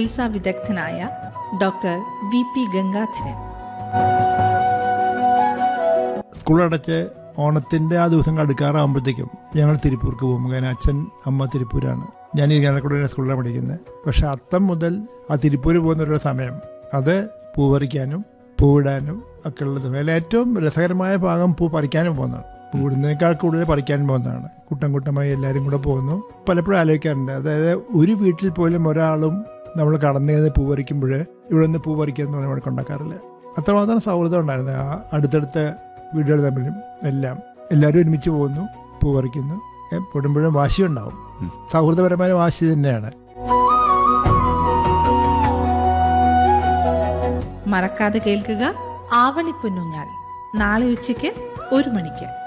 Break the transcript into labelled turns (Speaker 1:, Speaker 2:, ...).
Speaker 1: ചികിത്സാ വിദഗ്ധനായ doctor V P Gangadharan
Speaker 2: school അടച്ച് ഓണത്തിന്റെ ആ ദിവസം അടുക്കാറാകുമ്പോഴത്തേക്കും ഞങ്ങൾ തിരുപ്പൂർക്ക് പോകും കാരണം അച്ഛൻ അമ്മ തിരുപ്പൂരാണ് ഞാൻ ഇരിക്കാനക്കൂടെ സ്കൂളിലാണ് പഠിക്കുന്നത് പക്ഷെ അത്തം മുതൽ ആ തിരുപ്പൂര് പോകുന്നൊരു സമയം അത് പൂ പറിക്കാനും പൂവിടാനും ഒക്കെ ഉള്ളത് അതിൽ ഏറ്റവും രസകരമായ ഭാഗം പൂ പറിക്കാനും പോകുന്നതാണ് പൂവിടുന്നതിനേക്കാൾ കൂടുതൽ പറിക്കാനും പോകുന്നതാണ് കൂട്ടം കൂട്ടമായി എല്ലാവരും കൂടെ പോകുന്നു പലപ്പോഴും ആലോചിക്കാറുണ്ട് അതായത് ഒരു വീട്ടിൽ പോലും ഒരാളും നമ്മൾ കടന്നു ചെയ്ത് പൂ പറിക്കുമ്പോൾ ഇവിടെ നിന്ന് പൂ പറിക്കുക എന്ന് പറഞ്ഞാൽ കൊണ്ടാക്കാറില്ല അത്രമാത്രം സൗഹൃദം ഉണ്ടായിരുന്നു ആ അടുത്തടുത്ത വീടുകൾ തമ്മിലും എല്ലാം എല്ലാവരും ഒരുമിച്ച് പോകുന്നു പൂ പറിക്കുന്നു പൊടുമ്പോഴും വാശിയുണ്ടാവും സൗഹൃദപരമായ വാശി തന്നെയാണ്
Speaker 1: മറക്കാതെ കേൾക്കുക ആവണിപ്പൊന്നൂഞ്ഞാൽ നാളെ ഉച്ചയ്ക്ക് ഒരു മണിക്ക്